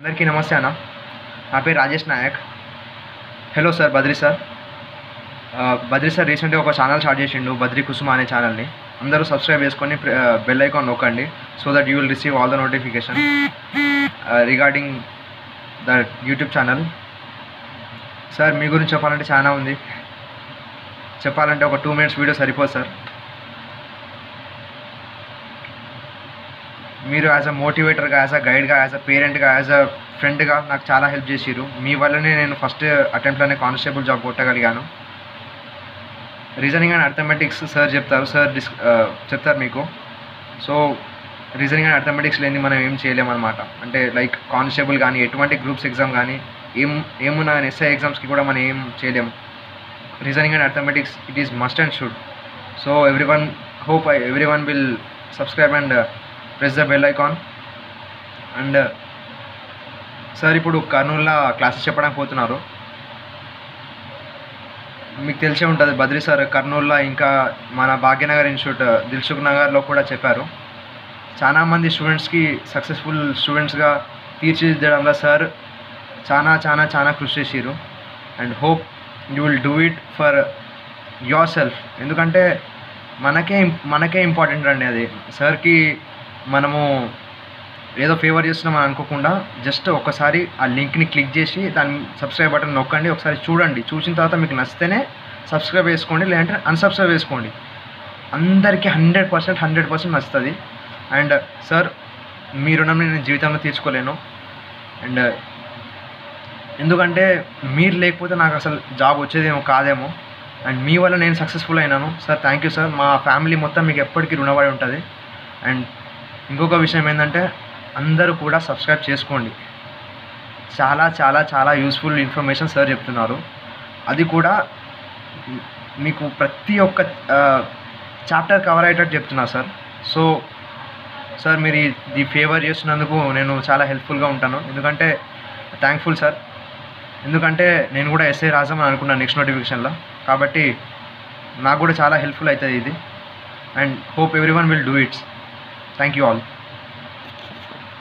అందరికీ నమస్తే అన్న నా పేరు Rajesh Nayak hello sir Badri sir ఆ, బద్రి సార్ రీసెంట్గా ఒక ఛానల్ స్టార్ట్ చేసిండు బద్రి కుసుమ అనే ఛానల్ని అందరూ సబ్స్క్రైబ్ చేసుకొని బెల్ ఐకాన్ నొక్కండి so that you will receive all the notification regarding the YouTube channel sir మీ గురించి చెప్పాలంటే చాలా ఉంది చెప్పాలంటే ఒక టూ మినిట్స్ వీడియో సరిపోదు సార్ మీరు యాజ్ అ మోటివేటర్గా యాజ్ అ గైడ్గా యాజ్ అ పేరెంట్గా యాజ్ అ ఫ్రెండ్గా నాకు చాలా హెల్ప్ చేసిరు మీ వల్లనే నేను ఫస్ట్ అటెంప్ట్లోనే కానిస్టేబుల్ జాబ్ కొట్టగలిగాను రీజనింగ్ అండ్ అర్థమెటిక్స్ సార్ చెప్తారు సార్ డిస్ చెప్తారు మీకు సో రీజనింగ్ అండ్ అర్థమెటిక్స్ లేని మనం ఏం చేయలేమన్నమాట అంటే లైక్ కానిస్టేబుల్ కానీ ఎటువంటి గ్రూప్స్ ఎగ్జామ్ కానీ ఏం ఏమున్నా ఎస్ఐ ఎగ్జామ్స్కి కూడా మనం ఏం చేయలేము reasoning and arithmetics it is must and should so every one hope every one will subscribe and press the bell icon and sir ఇప్పుడు కర్నూలులో క్లాసెస్ చెప్పడానికి పోతున్నారు మీకు తెలిసే ఉంటుంది బద్రి సార్ కర్నూలులో ఇంకా మన భాగ్యనగర్ ఇన్స్టిట్యూట్ దిల్సుఖ్ నగర్లో కూడా చెప్పారు చాలా మంది స్టూడెంట్స్కి సక్సెస్ఫుల్ స్టూడెంట్స్గా తీర్చిదిద్దడంలో సార్ చాలా చాలా చాలా కృషి చేసిరు and hope you will do it for your self ఎందుకంటే మనకే మనకే ఇంపార్టెంట్ అండి అది సార్కి మనము ఏదో ఫేవర్ చేస్తున్నాం అని అనుకోకుండా జస్ట్ ఒకసారి ఆ లింక్ని క్లిక్ చేసి దాని సబ్స్క్రైబ్ బటన్ నొక్కండి ఒకసారి చూడండి చూసిన తర్వాత మీకు నచ్చితేనే సబ్స్క్రైబ్ చేసుకోండి లేదంటే అన్సబ్స్క్రైబ్ చేసుకోండి అందరికీ హండ్రెడ్ పర్సెంట్ హండ్రెడ్ పర్సెంట్ నచ్చుతుంది అండ్ సార్ మీ రుణం నేను జీవితంలో తీర్చుకోలేను అండ్ ఎందుకంటే మీరు లేకపోతే నాకు అసలు జాబ్ వచ్చేదేమో కాదేమో అండ్ మీ వల్ల నేను సక్సెస్ఫుల్ అయినాను సార్ థ్యాంక్ యూ సార్ మా ఫ్యామిలీ మొత్తం మీకు ఎప్పటికీ రుణపడి ఉంటుంది అండ్ ఇంకొక విషయం ఏంటంటే అందరూ కూడా సబ్స్క్రైబ్ చేసుకోండి చాలా చాలా చాలా యూస్ఫుల్ ఇన్ఫర్మేషన్ సార్ చెప్తున్నారు అది కూడా మీకు ప్రతి ఒక్క చాప్టర్ కవర్ అయ్యేటట్టు చెప్తున్నా సార్ సో సార్ మీరు ఇది ఫేవర్ చేస్తున్నందుకు నేను చాలా హెల్ప్ఫుల్గా ఉంటాను ఎందుకంటే థ్యాంక్ఫుల్ సార్ ఎందుకంటే నేను కూడా ఎస్ఐ రాసామని అనుకున్నాను నెక్స్ట్ నోటిఫికేషన్లో కాబట్టి నాకు కూడా చాలా హెల్ప్ఫుల్ అవుతుంది ఇది and hope every one will do its thank you all